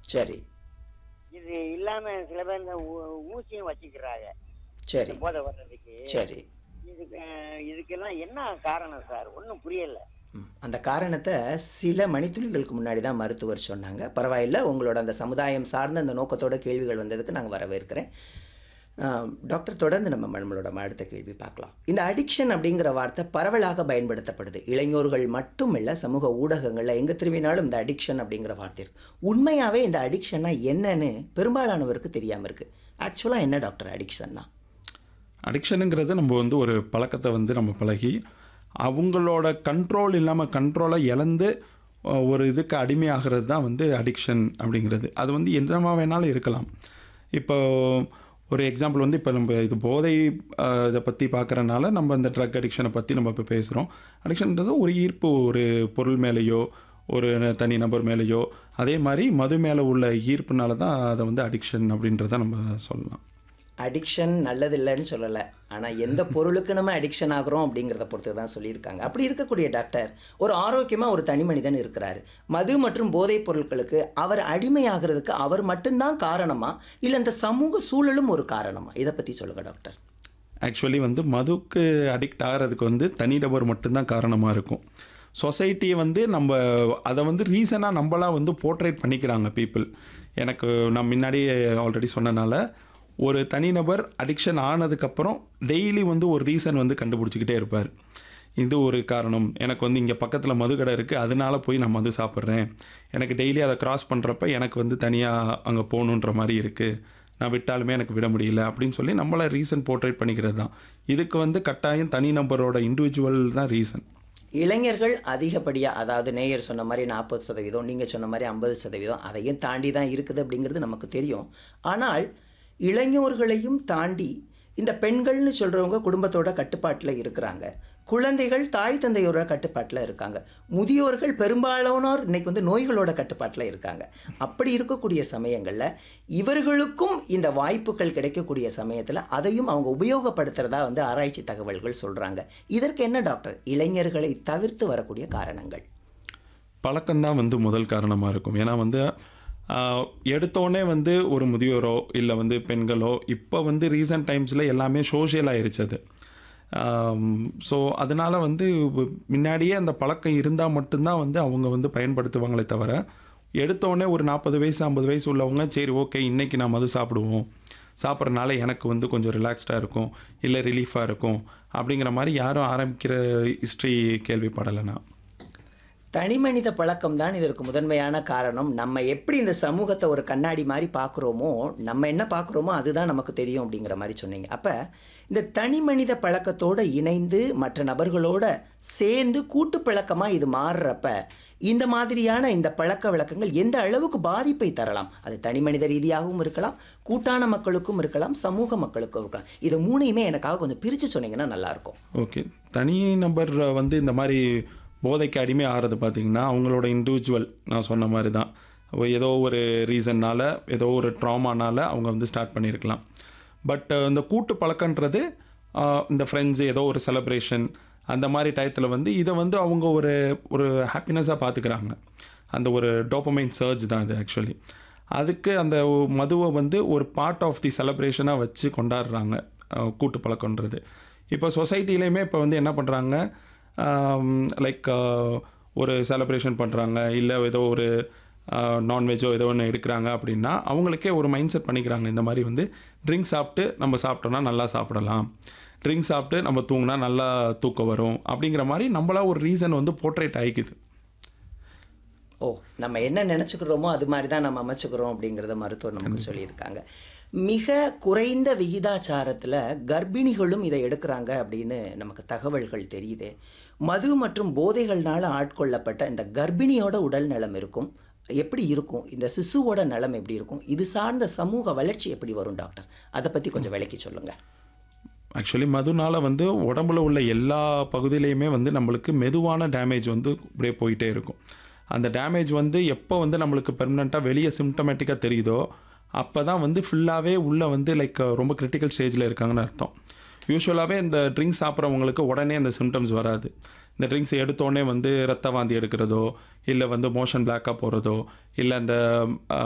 சரி இது இல்லாம சில பேர் இந்த ஊ- ஊசியும் வச்சுக்கிறாங்க சரி போதை வர்றதுக்கு சரி இதுக்கு அஹ், இதுக்கெல்லாம் என்ன காரணம் சார் ஒன்றும் புரியல ம். அந்த காரணத்தை சில மணித்துளிகளுக்கு முன்னாடி தான் மருத்துவர் சொன்னாங்க பரவாயில்ல உங்களோட அந்த சமுதாயம் சார்ந்த அந்த நோக்கத்தோட கேள்விகள் வந்ததுக்கு நாங்கள் வரவேற்கிறேன் ஆம், டாக்டர் தொடர்ந்து நம்ம நம்மளோட அடுத்த கேள்வி பார்க்கலாம் இந்த அடிக்ஷன் அப்படிங்கிற வார்த்தை பரவலாக பயன்படுத்தப்படுது இளைஞர்கள் மட்டும் இல்லை சமூக ஊடகங்களில் எங்கே திரும்பினாலும் இந்த அடிக்ஷன் அப்படிங்கிற வார்த்தை இருக்கு உண்மையாகவே இந்த அடிக்ஷன்னா என்னன்னு பெரும்பாலானவருக்கு தெரியாமல் இருக்குது ஆக்சுவலாக என்ன டாக்டர் அடிக்ஷன்னா அடிக்ஷனுங்கிறது நம்ம வந்து ஒரு பழக்கத்தை வந்து நம்ம பழகி அவங்களோட கண்ட்ரோல் இல்லாமல் கண்ட்ரோலை இழந்து அஹ், ஒரு இதுக்கு அடிமையாகிறது தான் வந்து அடிக்ஷன் அப்படிங்கிறது அது வந்து என்னமா வேணாலும் இருக்கலாம் இப்போ ஒரு எக்ஸாம்பிள் வந்து இப்போ நம்ம இது போதை அஹ், இதை பற்றி பார்க்குறனால நம்ம இந்த ட்ரக் அடிக்ஷனை பற்றி நம்ம இப்போ பேசுகிறோம் அடிக்ஷன்ன்றது ஒரு ஈர்ப்பு ஒரு பொருள் மேலேயோ ஒரு தனி நபர் மேலேயோ அதே மாதிரி மது மேலே உள்ள ஈர்ப்புனால தான் அதை வந்து அடிக்ஷன் அப்படின்றத நம்ம சொல்லலாம் அடிக்ஷன் நல்லது இல்லைன்னு சொல்லலை ஆனால் எந்த பொருளுக்கு நம்ம அடிக்ஷன் ஆகுறோம் அப்படிங்கிறத பொறுத்து தான் சொல்லியிருக்காங்க அப்படி இருக்கக்கூடிய டாக்டர் ஒரு ஆரோக்கியமாக ஒரு தனி மனிதன் இருக்கிறாரு மது மற்றும் போதைப் பொருட்களுக்கு அவர் அடிமையாகிறதுக்கு அவர் மட்டும்தான் காரணமா இல்லை இந்த சமூக சூழலும் ஒரு காரணமா இதை பற்றி சொல்லுங்க டாக்டர் ஆக்சுவலி வந்து மதுக்கு அடிக்ட் ஆகிறதுக்கு வந்து தனிநபர் மட்டும்தான் காரணமாக இருக்கும் சொசைட்டியை வந்து நம்ம அதை வந்து ரீசனாக நம்மளாம் வந்து போர்ட்ரேட் பண்ணிக்கிறாங்க பீப்புள் எனக்கு நான் முன்னாடியே ஆல்ரெடி சொன்னனால ஒரு தனிநபர் அடிக்ஷன் ஆனதுக்கப்புறம் டெய்லி வந்து ஒரு ரீசன் வந்து கண்டுபிடிச்சிக்கிட்டே இருப்பார் இது ஒரு காரணம் எனக்கு வந்து இங்கே பக்கத்தில் மதுக்கடை இருக்குது அதனால போய் நான் மது சாப்பிட்றேன் எனக்கு டெய்லி அதை கிராஸ் பண்ணுறப்ப எனக்கு வந்து தனியாக அங்கே போகணுன்ற மாதிரி இருக்குது நான் விட்டாலுமே எனக்கு விட முடியல அப்படின்னு சொல்லி நம்மளை ரீசன் போர்ட்ரேட் பண்ணிக்கிறது தான் இதுக்கு வந்து கட்டாயம் தனிநபரோட இண்டிவிஜுவல் தான் ரீசன் இளைஞர்கள் அதிகப்படியாக அதாவது நேயர் சொன்ன மாதிரி நாற்பது சதவீதம் நீங்கள் சொன்ன மாதிரி ஐம்பது சதவீதம் அதையும் தாண்டி தான் இருக்குது அப்படிங்கிறது நமக்கு தெரியும் ஆனால் இளைஞர்களையும் தாண்டி இந்த பெண்கள்னு சொல்கிறவங்க குடும்பத்தோட கட்டுப்பாட்டில் இருக்கிறாங்க குழந்தைகள் தாய் தந்தையோட கட்டுப்பாட்டில் இருக்காங்க முதியோர்கள் பெரும்பாலானோர் இன்னைக்கு வந்து நோய்களோட கட்டுப்பாட்டில் இருக்காங்க அப்படி இருக்கக்கூடிய சமயங்களில் இவர்களுக்கும் இந்த வாய்ப்புகள் கிடைக்கக்கூடிய சமயத்தில் அதையும் அவங்க உபயோகப்படுத்துகிறதா வந்து ஆராய்ச்சி தகவல்கள் சொல்கிறாங்க இதற்கு என்ன டாக்டர் இளைஞர்களை தவிர்த்து வரக்கூடிய காரணங்கள் பழக்கம்தான் வந்து முதல் காரணமாக இருக்கும் ஏன்னா வந்து ஆஹ், எடுத்தோடனே வந்து ஒரு முதியோரோ இல்லை வந்து பெண்களோ இப்போ வந்து ரீசன்ட் டைம்ஸில் எல்லாமே சோஷியல் ஆயிருச்சு அது ஸோ அதனால் வந்து வ- முன்னாடியே அந்த பழக்கம் இருந்தால் மட்டும்தான் வந்து அவங்க வந்து பயன்படுத்துவாங்களே தவிர எடுத்தோடனே ஒரு நாற்பது வயசு ஐம்பது வயசு உள்ளவங்க சரி ஓகே இன்றைக்கி நாம் அது சாப்பிடுவோம் சாப்பிட்றனால எனக்கு வந்து கொஞ்சம் ரிலாக்ஸ்டாக இருக்கும் இல்லை ரிலீஃபாக இருக்கும் அப்படிங்கிற மாதிரி யாரும் ஆரம்பிக்கிற ஹிஸ்ட்ரி கேள்விப்படலை நான் தனிமனித பழக்கம் தான் இதற்கு முதன்மையான காரணம் நம்ம எப்படி இந்த சமூகத்தை ஒரு கண்ணாடி மாதிரி பார்க்குறோமோ நம்ம என்ன பார்க்குறோமோ அதுதான் நமக்கு தெரியும் அப்படிங்கிற மாதிரி சொன்னீங்க அப்போ இந்த தனிமனித பழக்கத்தோடு இணைந்து மற்ற நபர்களோட சேர்ந்து கூட்டு பழக்கமாக இது மாறுறப்ப இந்த மாதிரியான இந்த பழக்க வழக்கங்கள் எந்த அளவுக்கு பாதிப்பை தரலாம் அது தனிமனித ரீதியாகவும் இருக்கலாம் கூட்டான மக்களுக்கும் இருக்கலாம் சமூக மக்களுக்கும் இருக்கலாம் இது மூணையுமே எனக்காக கொஞ்சம் பிரித்து சொன்னீங்கன்னா நல்லாயிருக்கும் ஓகே தனி நபர் வந்து இந்த மாதிரி போதைக்கு அடிமை ஆகிறது பார்த்தீங்கன்னா அவங்களோட இண்டிவிஜுவல் நான் சொன்ன மாதிரி தான் ஏதோ ஒரு ரீசன்னால் ஏதோ ஒரு ட்ராமானால அவங்க வந்து ஸ்டார்ட் பண்ணியிருக்கலாம் பட் இந்த கூட்டு பழக்கன்றது ஆஹ், இந்த ஃப்ரெண்ட்ஸு ஏதோ ஒரு செலப்ரேஷன் அந்த மாதிரி டயத்தில் வந்து இதை வந்து அவங்க ஒரு ஒரு ஹாப்பினஸாக பார்த்துக்கிறாங்க அந்த ஒரு டோப்பமைன் சர்ஜ் தான் இது ஆக்சுவலி அதுக்கு அந்த மதுவை வந்து ஒரு பார்ட் ஆஃப் தி செலப்ரேஷனாக வச்சு கொண்டாடுறாங்க அஹ், கூட்டு பழக்கன்றது இப்போ சொசைட்டிலையுமே இப்போ வந்து என்ன பண்ணுறாங்க லைக் ஒரு செலப்ரேஷன் பண்ணுறாங்க இல்லை ஏதோ ஒரு நான்வெஜ்ஜோ ஏதோ ஒன்று எடுக்கிறாங்க அப்படின்னா அவங்களுக்கே ஒரு மைண்ட் செட் பண்ணிக்கிறாங்க இந்த மாதிரி வந்து ட்ரிங்க் சாப்பிட்டு நம்ம சாப்பிட்டோன்னா நல்லா சாப்பிடலாம் ட்ரிங்க் சாப்பிட்டு நம்ம தூங்கினா நல்லா தூக்கம் வரும் அப்படிங்கிற மாதிரி நம்மளா ஒரு ரீசன் வந்து போர்ட்ரேட் ஆகிக்குது ஓ நம்ம என்ன நினச்சிக்கிறோமோ அது மாதிரி தான் நம்ம அமைச்சுக்கிறோம் அப்படிங்கிறத மருத்துவர் நமக்கு சொல்லியிருக்காங்க மிக குறைந்த விகிதாச்சாரத்தில் கர்ப்பிணிகளும் இதை எடுக்கிறாங்க அப்படின்னு நமக்கு தகவல்கள் தெரியுது மது மற்றும் போதைகள்னால ஆட்கொள்ளப்பட்ட இந்த கர்ப்பிணியோட உடல் நலம் இருக்கும் எப்படி இருக்கும் இந்த சிசுவோட நலம் எப்படி இருக்கும் இது சார்ந்த சமூக வளர்ச்சி எப்படி வரும் டாக்டர் அதை பற்றி கொஞ்சம் விளக்கி சொல்லுங்கள் ஆக்சுவலி மதுனால வந்து உடம்புல உள்ள எல்லா பகுதியிலையுமே வந்து நம்மளுக்கு மெதுவான டேமேஜ் வந்து இப்படியே போயிட்டே இருக்கும் அந்த டேமேஜ் வந்து எப்போ வந்து நம்மளுக்கு பெர்மனெண்ட்டாக வெளியே சிம்டமேட்டிக்காக தெரியுதோ அப்போ தான் வந்து ஃபுல்லாகவே உள்ளே வந்து லைக் ரொம்ப கிரிட்டிக்கல் ஸ்டேஜில் இருக்காங்கன்னு அர்த்தம் யூஸ்வலாகவே இந்த ட்ரிங்க்ஸ் சாப்பிட்றவங்களுக்கு உடனே அந்த சிம்டம்ஸ் வராது இந்த ட்ரிங்க்ஸ் எடுத்தோடனே வந்து ரத்த வாந்தி எடுக்கிறதோ இல்லை வந்து மோஷன் பிளாக்காக போகிறதோ இல்லை அந்த